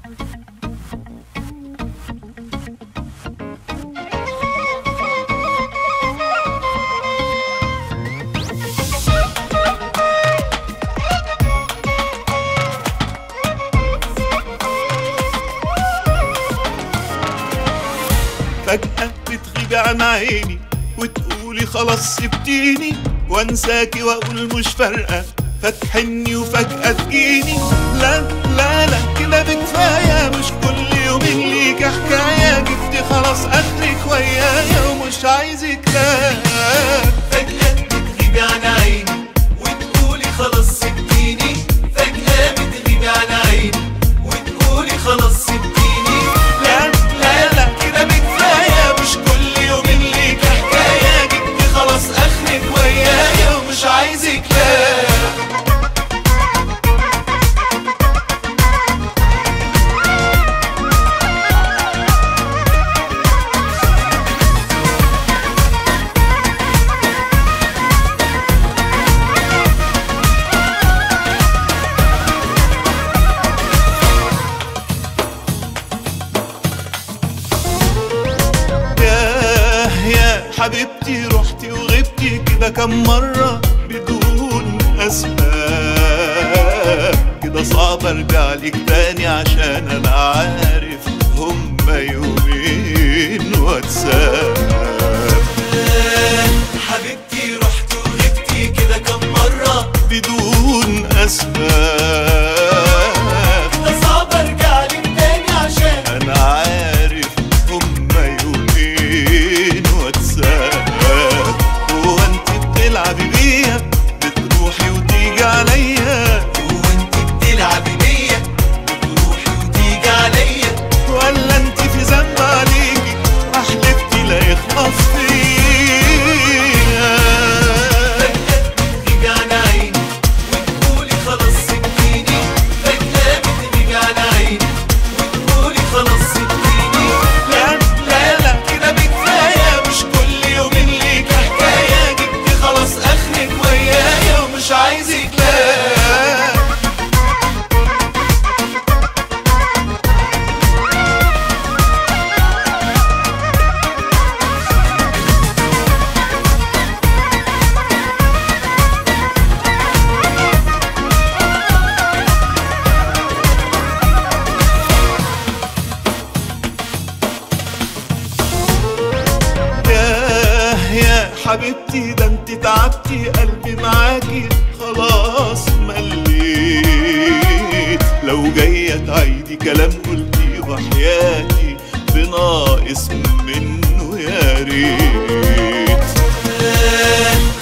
فجأة بتغيبي عن عيني وتقولي خلاص سبتيني وانساكي واقول مش فارقة فتحني وفجأة تجيني لا لا لا كده بكفاية مش كل يومين ليك حكاية جبتي خلاص اخرك ويايا ومش عايزك لا فجأة بتغيبي عن عيني وتقولي خلاص سبتيني فجأة بتغيبي عن عيني وتقولي خلاص سبتيني لا لا لا كده بكفاية مش كل يومين ليك حكاية جبتي خلاص اخرك ويايا ومش عايزك لا ياه يا حبيبتي رحتي وغبتي كده كم مرة بدون أسباب كده صعب أرجع لك تاني عشان أنا عارف هما يومين واتساب حبيبتي رحت وغبتي كده كم مرة بدون أسباب ده صعب ارجع لك تاني عشان أنا عارف هما يومين واتساب هو أنت بتلعبي بيا بتروحي وتيجي عليا وانت بتلعبي بيا بتروحي وتيجي عليا ولا أنت في ذنب عليكي أحلفتي لا يخلص فيا فجأة بتغيبي عن عيني وتقولي خلاص سبتيني فجأة بتغيبي عن عيني وتقولي خلاص سبتيني لا لا لا كده بكفاية مش كل يومين ليك حكاية جبتي خلاص آخرك ويايا ومش عايزك لا ياه يا حبيبتي ده انت تعبتي قلبي معاكي خلاص مليت لو جاية تعيدي كلام قلتي وحياتي بناقص منه يا ريت